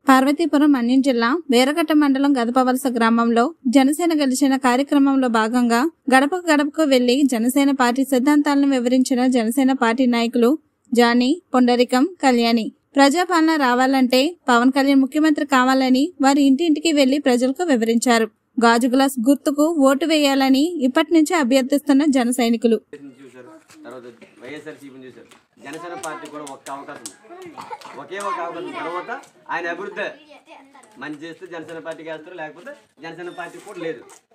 పార్వతీపురం అన్యం జిల్లా వీరఘట్ట మండలం గదపవలస గ్రామంలో జనసేన గెలిచిన కార్యక్రమంలో భాగంగా గడపకు గడపకు వెళ్లి జనసేన పార్టీ సిద్ధాంతాలను వివరించిన జనసేన పార్టీ నాయకులు జానీ పొండరికం కళ్యాణి ప్రజాపాలన రావాలంటే పవన్ కళ్యాణ్ ముఖ్యమంత్రి కావాలని వారి ఇంటింటికి వెళ్లి ప్రజలకు వివరించారు గాజు గ్లాస్ గుర్తుకు ఓటు వేయాలని ఇప్పటి నుంచి అభ్యర్థిస్తున్న జన సైనికులు చూశారు తర్వాత వైఎస్ఆర్సీపీని చూశారు జనసేన పార్టీ కూడా ఒక్క అవకాశం ఒకే ఒక అవకాశం తర్వాత ఆయన అభివృద్ధి మంచి చేస్తే జనసేన పార్టీకి వేస్తారు లేకపోతే జనసేన పార్టీ కూడా లేదు